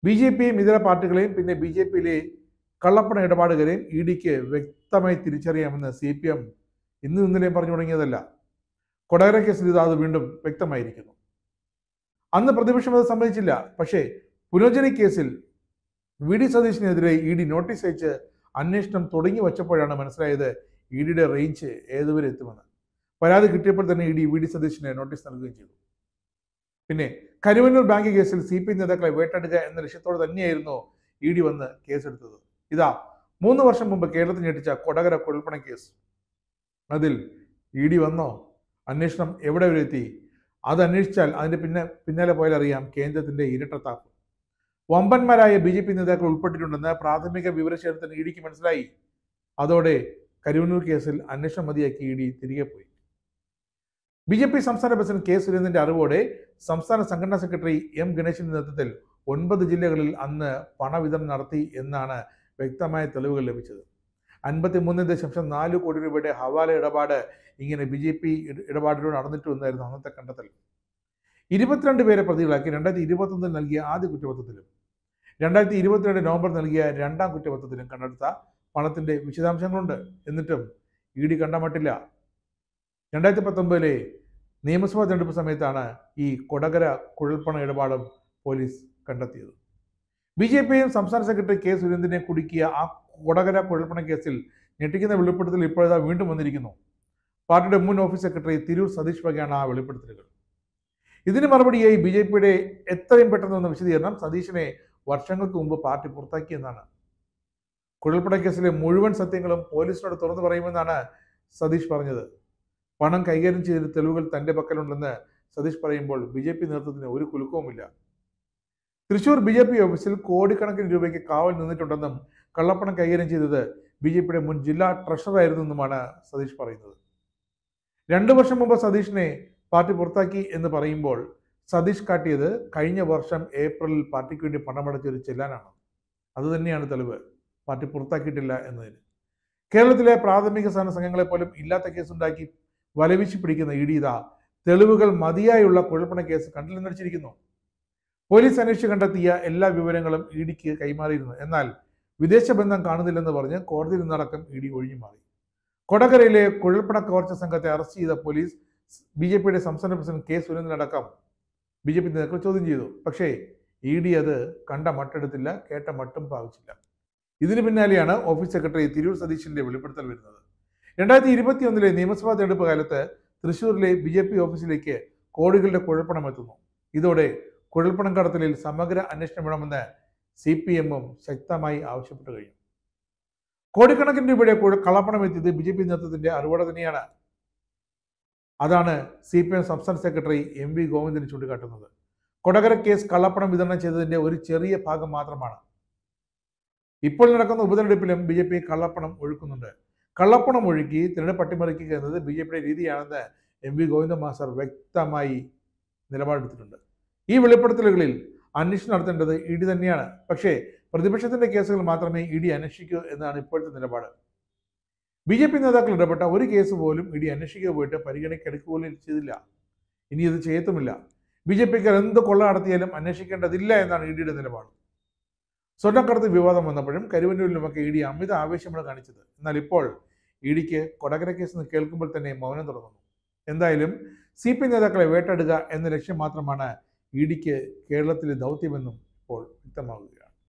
B J പിയും ഇതര പാർട്ടികളെയും പിന്നെ ബി ജെ പിയിലെ കള്ളപ്പണ ഇടപാടുകാരെയും ഇ ഡിക്ക് വ്യക്തമായി തിരിച്ചറിയാമെന്ന് സി പി എം ഇന്നും ഇന്നലെയും പറഞ്ഞു തുടങ്ങിയതല്ല കൊടകര കേസിൽ ഇത് അത് വീണ്ടും വ്യക്തമായിരിക്കുന്നു അന്ന് പ്രതിപക്ഷം അത് സമ്മതിച്ചില്ല പക്ഷേ പുനർജനി കേസിൽ വി ഡി സതീഷിനെതിരെ ഇ ഡി നോട്ടീസ് അയച്ച് അന്വേഷണം തുടങ്ങി വച്ചപ്പോഴാണ് മനസ്സിലായത് ഇ ഡിയുടെ റേഞ്ച് ഏതുവരെ എത്തുമെന്ന് പരാതി കിട്ടിയപ്പോൾ തന്നെ ഇ ഡി വി ഡി സതീഷിന് നോട്ടീസ് നൽകുകയും ചെയ്തു പിന്നെ കരുവന്നൂർ ബാങ്ക് കേസിൽ സി പി നേതാക്കളെ വേട്ടെടുക്കുക എന്ന ലക്ഷ്യത്തോടെ തന്നെയായിരുന്നു ഇ ഡി വന്ന് കേസെടുത്തത് ഇതാ മൂന്ന് വർഷം മുമ്പ് കേരളത്തിൽ ഞെട്ടിച്ച കൊടകര കുഴൽപ്പണ കേസ് അതിൽ ഇ ഡി വന്നോ അന്വേഷണം എവിടെ വരെ എത്തി അത് അന്വേഷിച്ചാൽ അതിന്റെ പിന്നെ പിന്നാലെ പോയാൽ അറിയാം കേന്ദ്രത്തിന്റെ ഇരട്ടത്താപ്പ് വമ്പന്മാരായ ബി ജെ പി നേതാക്കൾ ഉൾപ്പെട്ടിട്ടുണ്ടെന്ന് പ്രാഥമിക വിവരശേഖരത്തിന് ഇ ഡിക്ക് മനസ്സിലായി അതോടെ കരുവന്നൂർ കേസിൽ അന്വേഷണം മതിയാക്കി ഇ ഡി തിരികെ പോയി ബി ജെ പി സംസ്ഥാന പ്രസിഡന്റ് കെ സുരേന്ദ്രന്റെ അറിവോടെ സംസ്ഥാന സംഘടനാ സെക്രട്ടറി എം ഗണേശന്റെ നേതൃത്വത്തിൽ ഒൻപത് ജില്ലകളിൽ അന്ന് പണവിതരണം നടത്തി എന്നാണ് വ്യക്തമായ തെളിവുകൾ ലഭിച്ചത് അൻപത്തി മൂന്ന് ദശാംശം നാല് കോടി രൂപയുടെ ഹവാല ഇടപാട് ഇങ്ങനെ ബി ജെ പി ഇടപാടിലൂടെ നടന്നിട്ടുണ്ടായിരുന്നു അന്നത്തെ കണ്ടെത്തൽ ഇരുപത്തിരണ്ട് പേരെ പ്രതികളാക്കി രണ്ടായിരത്തി ഇരുപത്തൊന്നിൽ നൽകിയ ആദ്യ കുറ്റപത്രത്തിലും രണ്ടായിരത്തി ഇരുപത്തിരണ്ട് നവംബർ നൽകിയ രണ്ടാം കുറ്റപത്രത്തിലും കണ്ടെടുത്ത പണത്തിന്റെ വിശദാംശങ്ങളുണ്ട് എന്നിട്ടും ഇ ഡി കണ്ടമട്ടില്ല രണ്ടായിരത്തി പത്തൊമ്പതിലെ നിയമസഭാ തെരഞ്ഞെടുപ്പ് സമയത്താണ് ഈ കൊടകര കുഴൽപ്പണ ഇടപാടും പോലീസ് കണ്ടെത്തിയത് ബി ജെ പിയും സംസ്ഥാന സെക്രട്ടറി കെ സുരേന്ദ്രനെ കുടുക്കിയ ആ കൊടകര കുഴൽപ്പണ കേസിൽ ഞെട്ടിക്കുന്ന വെളിപ്പെടുത്തൽ ഇപ്പോഴാ വീണ്ടും വന്നിരിക്കുന്നു പാർട്ടിയുടെ മുൻ ഓഫീസ് സെക്രട്ടറി തിരൂർ സതീഷ് വകയാണ് ആ വെളിപ്പെടുത്തലുകൾ ഇതിന് മറുപടിയായി ബി ജെ പിയുടെ എത്രയും പെട്ടെന്ന് വന്ന വിശദീകരണം സതീഷിനെ വർഷങ്ങൾക്ക് മുമ്പ് പാർട്ടി പുറത്താക്കിയെന്നാണ് കുഴൽപ്പണ കേസിലെ മുഴുവൻ സത്യങ്ങളും പോലീസിനോട് തുറന്നു പറയുമെന്നാണ് സതീഷ് പറഞ്ഞത് പണം കൈകാര്യം ചെയ്ത തെളിവുകൾ തന്റെ പക്കലുണ്ടെന്ന് സതീഷ് പറയുമ്പോൾ ബി ജെ പി നേതൃത്വത്തിന് ഒരു കുലുക്കവുമില്ല തൃശൂർ ബി ജെ പി ഓഫീസിൽ കോടിക്കണക്കിന് രൂപയ്ക്ക് കാവൽ നിന്നിട്ടുണ്ടെന്നും കള്ളപ്പണം കൈകാര്യം ചെയ്തത് ബി ജെ പിയുടെ മുൻ ജില്ലാ ട്രഷറായിരുന്നെന്നുമാണ് സതീഷ് പറയുന്നത് രണ്ടു വർഷം മുമ്പ് സതീഷിനെ പാർട്ടി പുറത്താക്കി എന്ന് പറയുമ്പോൾ സതീഷ് കാട്ടിയത് കഴിഞ്ഞ വർഷം ഏപ്രിലിൽ പാർട്ടിക്ക് വേണ്ടി പണമടച്ച ഒരു ചെല്ലാനാണ് അതുതന്നെയാണ് തെളിവ് പാർട്ടി പുറത്താക്കിയിട്ടില്ല എന്നതിന് കേരളത്തിലെ പ്രാഥമിക സഹന സംഘങ്ങളെ പോലും ഇല്ലാത്ത കേസുണ്ടാക്കി വലവീശി പിടിക്കുന്ന ഇ ഡി ഇതാ തെളിവുകൾ മതിയായുള്ള കുഴൽപ്പണ കേസ് കണ്ടിൽ നിന്നടിച്ചിരിക്കുന്നു പോലീസ് അന്വേഷിച്ച് കണ്ടെത്തിയ എല്ലാ വിവരങ്ങളും ഇ ഡിക്ക് കൈമാറിയിരുന്നു എന്നാൽ വിദേശ ബന്ധം കാണുന്നില്ലെന്ന് പറഞ്ഞ് കോടതിയിൽ നിന്നടക്കം ഇ ഡി ഒഴിഞ്ഞു മാറി കൊടകരയിലെ കുഴൽപ്പണ കവർച്ച സംഘത്തെ അറസ്റ്റ് ചെയ്ത പോലീസ് ബി ജെ പിയുടെ സംസ്ഥാന പ്രസിഡന്റ് കെ സുരേന്ദ്രനടക്കം ബി ജെ പി നേതാക്കൾ ചോദ്യം ചെയ്തു പക്ഷേ ഇ ഡി അത് കണ്ട മട്ടെടുത്തില്ല കേട്ട മട്ടും ഭാവിച്ചില്ല ഇതിന് പിന്നാലെയാണ് ഓഫീസ് സെക്രട്ടറി തിരൂർ സതീഷിന്റെ വെളിപ്പെടുത്തൽ വരുന്നത് രണ്ടായിരത്തി ഇരുപത്തി ഒന്നിലെ നിയമസഭാ തെരഞ്ഞെടുപ്പ് കാലത്ത് തൃശൂരിലെ ബി ജെ പി ഓഫീസിലേക്ക് കോടികളുടെ കുഴൽപ്പണം എത്തുന്നു ഇതോടെ കുഴൽപ്പണം കടത്തലിൽ സമഗ്ര അന്വേഷണം വേണമെന്ന് സി പി എമ്മും ശക്തമായി ആവശ്യപ്പെട്ടു കഴിഞ്ഞു കോടിക്കണക്കിന് രൂപയുടെ കുഴ- കള്ളപ്പണം എത്തിയത് ബി ജെ പി നേതൃത്വത്തിന്റെ അറിവോടെ തന്നെയാണ് അതാണ് സി പി എം സംസ്ഥാന സെക്രട്ടറി എം വി ഗോവിന്ദൻ ചൂണ്ടിക്കാട്ടുന്നത് കൊടകര കേസ് കള്ളപ്പണം വിതരണം ചെയ്തതിന്റെ ഒരു ചെറിയ ഭാഗം മാത്രമാണ് ഇപ്പോൾ നടക്കുന്ന ഉപതെരഞ്ഞെടുപ്പിലും ബി ജെ പി കള്ളപ്പണം ഒഴുക്കുന്നുണ്ട് കള്ളപ്പണം ഒഴുക്കി തിരഞ്ഞെടുപ്പ് അട്ടിമറിക്കുക എന്നത് ബി ജെ പിയുടെ രീതിയാണെന്ന് എം വി ഗോവിന്ദ മാസ്റ്റർ വ്യക്തമായി നിലപാടെടുത്തിട്ടുണ്ട് ഈ വെളിപ്പെടുത്തലുകളിൽ അന്വേഷണം നടത്തേണ്ടത് ഇ ഡി തന്നെയാണ് പക്ഷേ പ്രതിപക്ഷത്തിന്റെ കേസുകൾ മാത്രമേ ഇ ഡി അന്വേഷിക്കൂ എന്നാണ് ഇപ്പോഴത്തെ നിലപാട് ബി ജെ പി നേതാക്കൾ ഇടപെട്ട ഒരു കേസ് പോലും ഇ ഡി അന്വേഷിക്കുക പോയിട്ട് പരിഗണിക്കെടുക്കുക പോലും ചെയ്തില്ല ഇനി ഇത് ചെയ്യത്തുമില്ല ബി ജെ പിക്കാർ എന്ത് കൊള്ള നടത്തിയാലും അന്വേഷിക്കേണ്ടതില്ല എന്നാണ് ഇ ഡിയുടെ നിലപാട് സ്വർണ്ണക്കടത്ത് വിവാദം വന്നപ്പോഴും കരുവന്നൂരിലുമൊക്കെ ഇ ഡി അമിത ആവേശമാണ് കാണിച്ചത് എന്നാൽ ഇപ്പോൾ ഇ ഡിക്ക് കൊടകര കേസ് എന്ന് കേൾക്കുമ്പോൾ തന്നെ മൗനം തുടങ്ങുന്നു എന്തായാലും സി പി നേതാക്കളെ വേട്ടെടുക്കുക എന്ന ലക്ഷ്യം മാത്രമാണ് ഇ ഡിക്ക് കേരളത്തിലെ ദൗത്യമെന്നും ഇപ്പോൾ വ്യക്തമാകുക